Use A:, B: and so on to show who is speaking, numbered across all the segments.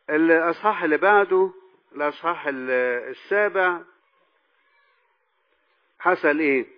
A: الأصحاح اللي بعده الأصحاح السابع حصل إيه؟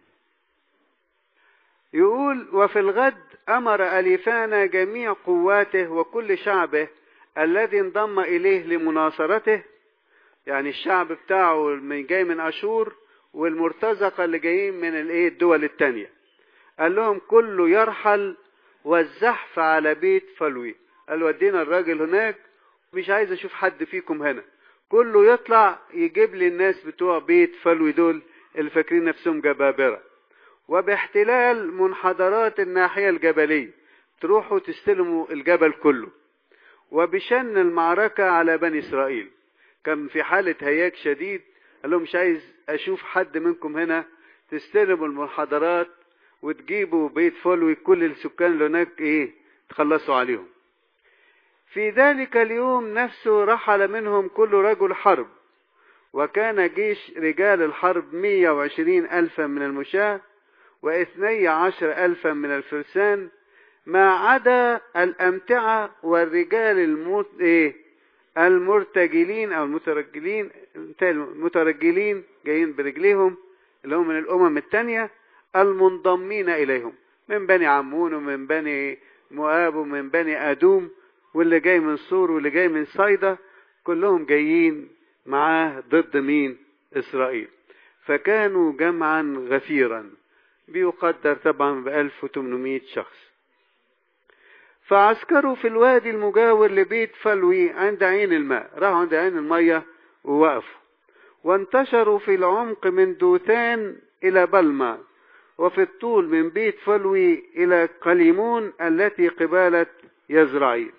A: يقول وفي الغد أمر أليفان جميع قواته وكل شعبه الذي انضم إليه لمناصرته يعني الشعب بتاعه من جاي من أشور والمرتزقة اللي جايين من الايه الدول التانية قال لهم كله يرحل والزحف على بيت فلوي قال ودينا الراجل هناك مش عايز اشوف حد فيكم هنا كله يطلع يجيب لي الناس بتوع بيت فلوي دول اللي فاكرين نفسهم جبابرة وباحتلال منحدرات الناحية الجبلية تروحوا تستلموا الجبل كله وبشن المعركة على بني إسرائيل كان في حالة هياج شديد قال لهم مش عايز أشوف حد منكم هنا تستلموا المنحدرات وتجيبوا بيت فلوي كل السكان اللي هناك إيه تخلصوا عليهم في ذلك اليوم نفسه رحل منهم كل رجل حرب وكان جيش رجال الحرب مية وعشرين ألفا من المشاة واثني عشر ألفا من الفرسان ما عدا الأمتعة والرجال المت... إيه؟ المرتجلين أو المترجلين المترجلين جايين برجليهم اللي هم من الأمم التانية المنضمين إليهم من بني عمون ومن بني مؤاب ومن بني أدوم واللي جاي من سور واللي جاي من صيدا كلهم جايين معاه ضد مين إسرائيل فكانوا جمعا غفيرا بيقدر طبعا ب 1800 شخص فعسكروا في الوادي المجاور لبيت فلوي عند عين الماء راحوا عند عين المية ووقفوا وانتشروا في العمق من دوثان إلى بلما وفي الطول من بيت فلوي إلى قليمون التي قبالة يزرعيل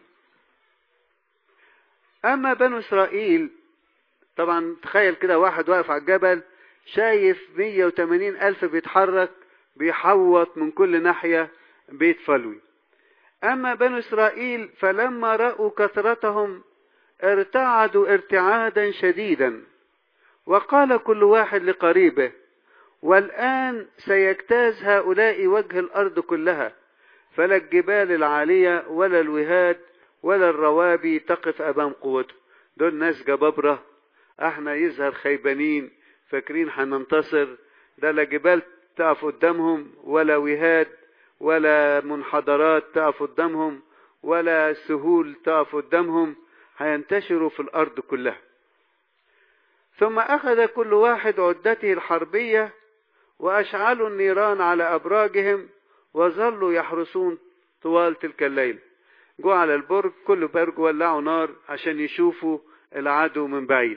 A: أما بنو إسرائيل طبعا تخيل كده واحد واقف على الجبل شايف 180 ألف بيتحرك بيحوط من كل ناحية بيت فلوي أما بنو إسرائيل فلما رأوا كثرتهم ارتعدوا ارتعادا شديدا وقال كل واحد لقريبه والآن سيجتاز هؤلاء وجه الأرض كلها فلا الجبال العالية ولا الوهاد ولا الروابي تقف أمام قوته دول ناس جبابرة احنا يظهر خيبانين فاكرين هننتصر ده لا جبال تقف قدامهم ولا وهاد ولا منحدرات تقف قدامهم ولا سهول تقف قدامهم هينتشروا في الأرض كلها ثم أخذ كل واحد عدته الحربية وأشعلوا النيران على أبراجهم وظلوا يحرسون طوال تلك الليلة جو على البرج كل برج ولعوا نار عشان يشوفوا العدو من بعيد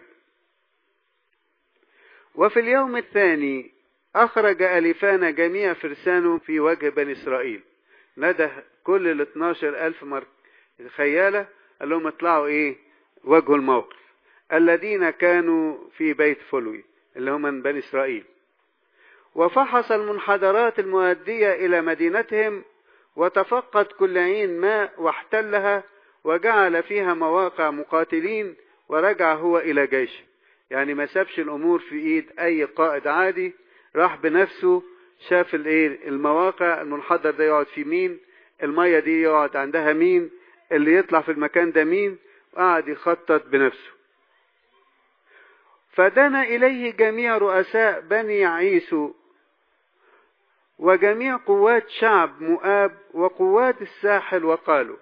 A: وفي اليوم الثاني أخرج أليفان جميع فرسانه في وجه بني إسرائيل ندى كل ال 12 ألف مر... خيالة قال لهم اطلعوا إيه وجهوا الموقف الذين كانوا في بيت فلوي اللي هم من بني إسرائيل وفحص المنحدرات المؤدية إلى مدينتهم وتفقد كل عين ماء واحتلها وجعل فيها مواقع مقاتلين ورجع هو إلى جيشه يعني ما سابش الأمور في إيد أي قائد عادي راح بنفسه شاف الايه المواقع المنحدر ده يقعد في مين الميه دي يقعد عندها مين اللي يطلع في المكان ده مين وقعد يخطط بنفسه فدنا اليه جميع رؤساء بني عيسو وجميع قوات شعب مؤاب وقوات الساحل وقالوا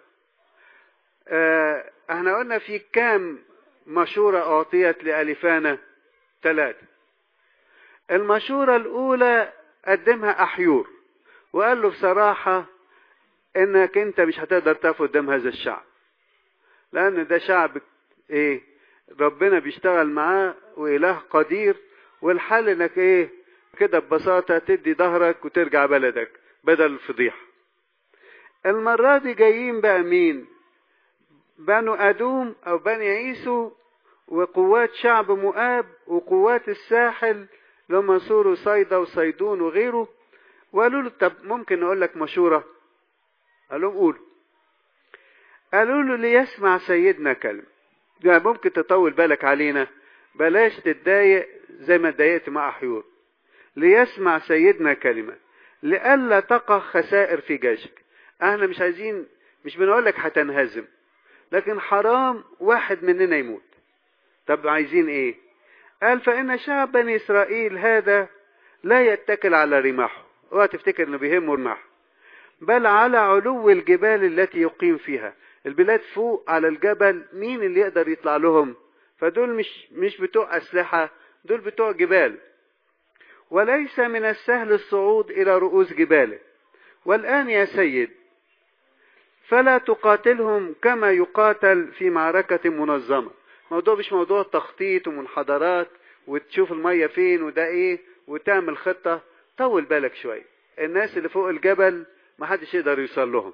A: آه احنا قلنا في كام مشورة أعطيت لألفانة ثلاثة المشورة الأولى قدمها أحيور وقال له بصراحة إنك أنت مش هتقدر تقف قدام هذا الشعب لأن ده شعب إيه ربنا بيشتغل معاه وإله قدير والحل إنك إيه كده ببساطة تدي ظهرك وترجع بلدك بدل الفضيحة المرة دي جايين بقى مين بنو أدوم أو بني عيسو وقوات شعب مؤاب وقوات الساحل لما سوروا صيدا وصيدون وغيره وقالوا له طب ممكن نقول لك مشورة قال لهم قولوا قالوا له ليسمع سيدنا كلمة يعني ممكن تطول بالك علينا بلاش تتضايق زي ما اتضايقت مع أحيور ليسمع سيدنا كلمة لئلا تقع خسائر في جيشك احنا مش عايزين مش بنقول لك هتنهزم لكن حرام واحد مننا يموت طب عايزين ايه قال فإن شعب بني إسرائيل هذا لا يتكل على رماحه اوعى تفتكر انه بيهمه رماحه بل على علو الجبال التي يقيم فيها البلاد فوق على الجبل مين اللي يقدر يطلع لهم فدول مش مش بتوع أسلحة دول بتوع جبال وليس من السهل الصعود إلى رؤوس جباله والآن يا سيد فلا تقاتلهم كما يقاتل في معركة منظمة موضوع مش موضوع تخطيط ومنحدرات وتشوف المية فين وده ايه وتعمل خطة طول بالك شوية الناس اللي فوق الجبل محدش يقدر يوصل لهم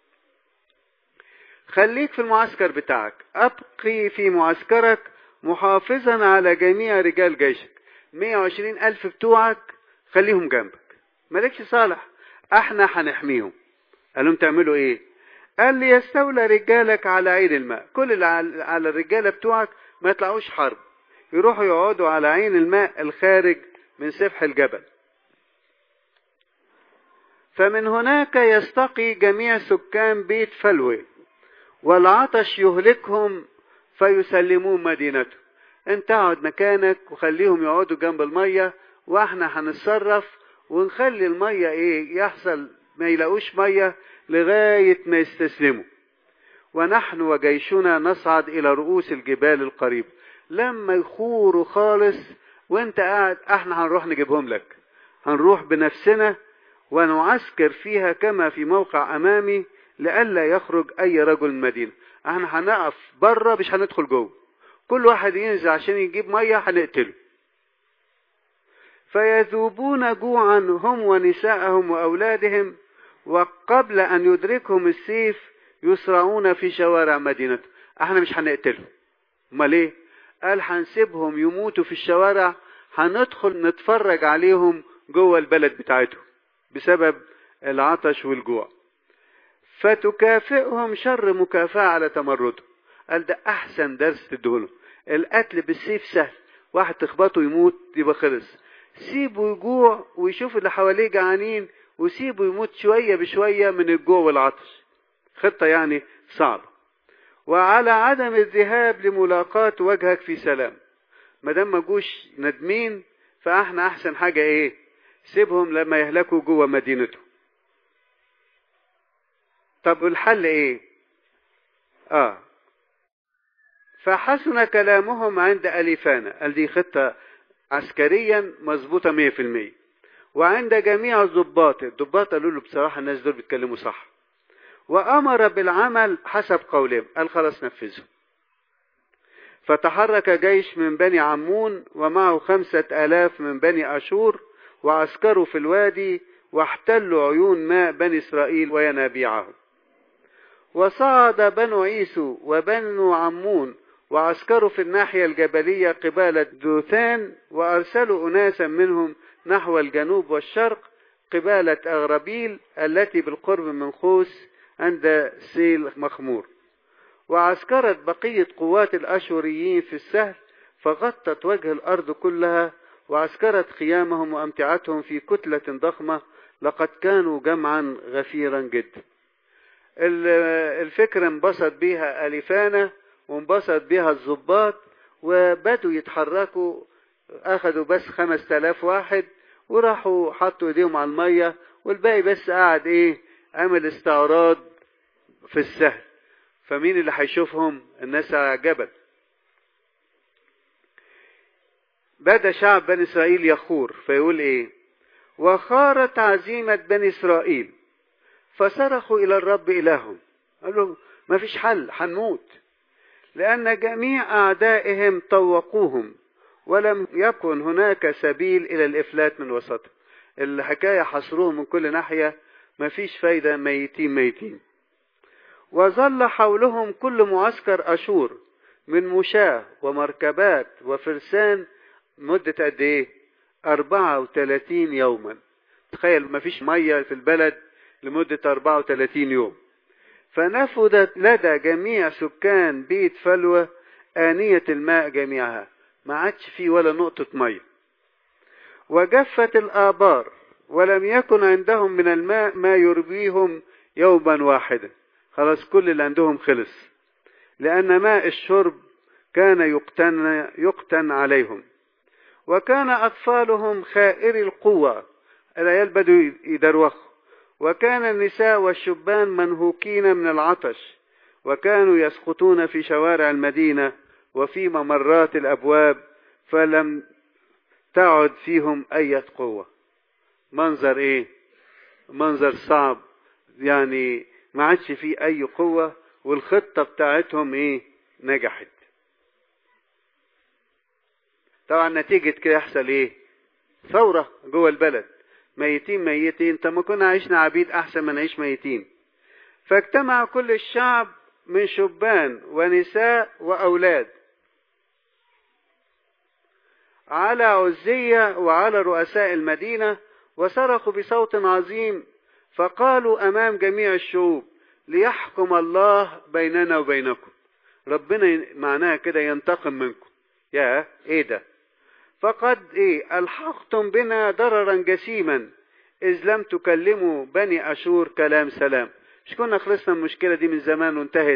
A: خليك في المعسكر بتاعك أبقي في معسكرك محافظا على جميع رجال جيشك 120 ألف بتوعك خليهم جنبك مالكش صالح احنا هنحميهم قال لهم تعملوا ايه قال لي يستولى رجالك على عين الماء كل اللي على الرجاله بتوعك ما يطلعوش حرب يروحوا يقعدوا على عين الماء الخارج من سفح الجبل فمن هناك يستقي جميع سكان بيت فلوي والعطش يهلكهم فيسلمون مدينته انت اقعد مكانك وخليهم يقعدوا جنب المية واحنا هنتصرف ونخلي المية ايه يحصل ما يلاقوش مية لغاية ما يستسلموا ونحن وجيشنا نصعد الى رؤوس الجبال القريبة لما يخوروا خالص وانت قاعد احنا هنروح نجيبهم لك هنروح بنفسنا ونعسكر فيها كما في موقع امامي لئلا يخرج اي رجل من المدينه احنا هنقف بره مش هندخل جوه كل واحد ينزل عشان يجيب ميه هنقتله فيذوبون جوعا هم ونساءهم واولادهم وقبل ان يدركهم السيف يسرعون في شوارع مدينته احنا مش هنقتلهم امال ايه قال هنسيبهم يموتوا في الشوارع هندخل نتفرج عليهم جوه البلد بتاعتهم بسبب العطش والجوع فتكافئهم شر مكافأة على تمردهم قال ده أحسن درس تدهله القتل بالسيف سهل واحد تخبطه يموت يبقى خلص سيبه يجوع ويشوف اللي حواليه جعانين وسيبه يموت شوية بشوية من الجوع والعطش خطة يعني صعبة وعلى عدم الذهاب لملاقاة وجهك في سلام ما دام ما جوش ندمين فاحنا احسن حاجة ايه سيبهم لما يهلكوا جوه مدينته طب والحل ايه اه فحسن كلامهم عند أليفانا قال دي خطة عسكريا مظبوطة مية في المية وعند جميع الضباط الضباط قالوا له بصراحة الناس دول بيتكلموا صح وأمر بالعمل حسب قولهم قال خلاص نفذه فتحرك جيش من بني عمون ومعه خمسة آلاف من بني أشور وعسكروا في الوادي واحتلوا عيون ماء بني إسرائيل وينابيعهم وصعد بنو عيسو وبنو عمون وعسكروا في الناحية الجبلية قبالة دوثان وأرسلوا أناسا منهم نحو الجنوب والشرق قبالة أغربيل التي بالقرب من خوس عند سيل مخمور وعسكرت بقية قوات الأشوريين في السهل فغطت وجه الأرض كلها وعسكرت خيامهم وأمتعتهم في كتلة ضخمة لقد كانوا جمعا غفيرا جدا الفكرة انبسط بيها أليفانا وانبسط بيها الضباط وبدوا يتحركوا أخدوا بس خمس تلاف واحد وراحوا حطوا ايديهم على المية والباقي بس قاعد ايه عمل استعراض في السهل فمين اللي هيشوفهم الناس على جبل بدا شعب بني اسرائيل يخور فيقول ايه وخارت عزيمة بني اسرائيل فصرخوا الى الرب الههم قال له ما فيش حل هنموت لان جميع اعدائهم طوقوهم ولم يكن هناك سبيل الى الافلات من وسطهم الحكاية حصروهم من كل ناحية ما فيش فايدة ميتين ميتين وظل حولهم كل معسكر أشور من مشاة ومركبات وفرسان مدة قد إيه؟ 34 يوما تخيل ما فيش مية في البلد لمدة 34 يوم فنفذت لدى جميع سكان بيت فلوى آنية الماء جميعها ما عادش فيه ولا نقطة مية وجفت الآبار ولم يكن عندهم من الماء ما يربيهم يوما واحدا خلاص كل اللي عندهم خلص لأن ماء الشرب كان يقتن, يقتن عليهم وكان أطفالهم خائر القوة العيال بدوا يدروخوا وكان النساء والشبان منهوكين من العطش وكانوا يسقطون في شوارع المدينة وفي ممرات الأبواب فلم تعد فيهم أي قوة منظر إيه منظر صعب يعني ما عادش فيه أي قوة والخطة بتاعتهم إيه نجحت طبعا نتيجة كده يحصل إيه ثورة جوه البلد ميتين ميتين طب ما كنا عشنا عبيد أحسن ما نعيش ميتين فاجتمع كل الشعب من شبان ونساء وأولاد على عزية وعلى رؤساء المدينة وصرخوا بصوت عظيم فقالوا أمام جميع الشعوب ليحكم الله بيننا وبينكم ربنا معناها كده ينتقم منكم يا ايه ده فقد ايه الحقتم بنا ضررا جسيما اذ لم تكلموا بني اشور كلام سلام مش كنا خلصنا المشكله دي من زمان وانتهت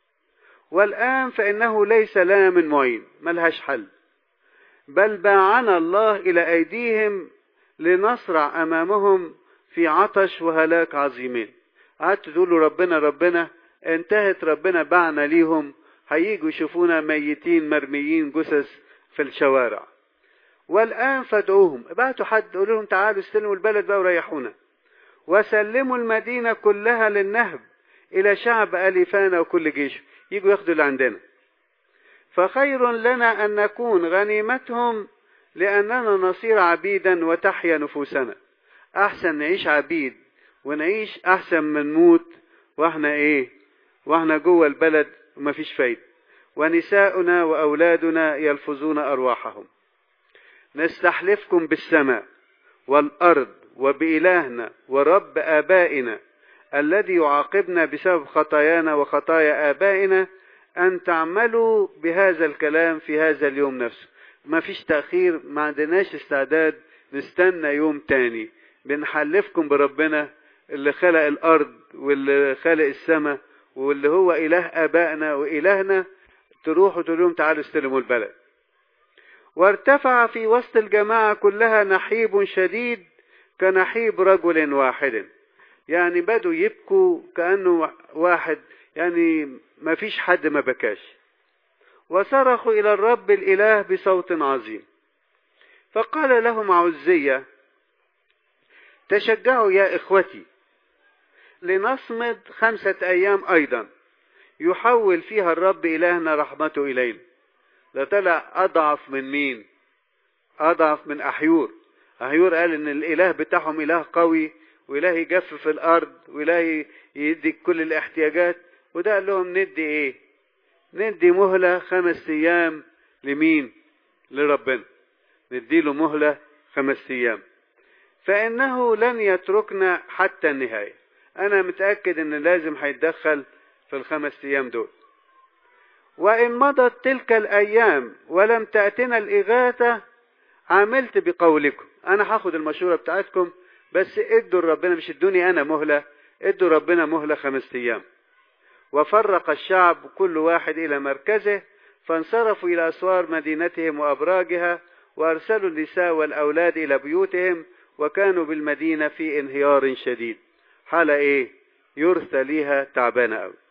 A: والان فانه ليس لنا من معين ملهاش حل بل باعنا الله الى ايديهم لنصرع امامهم في عطش وهلاك عظيمين قعدت تقولوا ربنا ربنا انتهت ربنا باعنا ليهم هيجوا يشوفونا ميتين مرميين جثث في الشوارع والآن فادعوهم ابعتوا حد قولوا لهم تعالوا استلموا البلد بقى وريحونا وسلموا المدينة كلها للنهب إلى شعب أليفانا وكل جيش يجوا ياخدوا اللي عندنا فخير لنا أن نكون غنيمتهم لأننا نصير عبيدا وتحيا نفوسنا أحسن نعيش عبيد ونعيش أحسن من نموت وإحنا إيه وإحنا جوه البلد ومفيش فايدة ونساؤنا وأولادنا يلفظون أرواحهم نستحلفكم بالسماء والأرض وبإلهنا ورب آبائنا الذي يعاقبنا بسبب خطايانا وخطايا آبائنا أن تعملوا بهذا الكلام في هذا اليوم نفسه ما فيش تأخير ما عندناش استعداد نستنى يوم تاني بنحلفكم بربنا اللي خلق الأرض واللي خلق السماء واللي هو إله آبائنا وإلهنا تروحوا تقول لهم تعالوا استلموا البلد وارتفع في وسط الجماعة كلها نحيب شديد كنحيب رجل واحد يعني بدوا يبكوا كأنه واحد يعني ما فيش حد ما بكاش وصرخوا إلى الرب الإله بصوت عظيم فقال لهم عزية تشجعوا يا إخوتي لنصمد خمسة أيام أيضا يحول فيها الرب إلهنا رحمته إلينا ده طلع أضعف من مين أضعف من أحيور أحيور قال إن الإله بتاعهم إله قوي وإله يجفف الأرض وإله يدي كل الاحتياجات وده قال لهم ندي إيه ندي مهلة خمس أيام لمين لربنا نديله مهلة خمس أيام فإنه لن يتركنا حتى النهاية أنا متأكد إن لازم هيتدخل في الخمس أيام دول وإن مضت تلك الأيام ولم تأتنا الإغاثة عملت بقولكم أنا هاخد المشورة بتاعتكم بس ادوا ربنا مش ادوني أنا مهلة ادوا ربنا مهلة خمس أيام وفرق الشعب كل واحد إلى مركزه فانصرفوا إلى أسوار مدينتهم وأبراجها وأرسلوا النساء والأولاد إلى بيوتهم وكانوا بالمدينة في انهيار شديد حالة إيه يرثى ليها تعبانة أوي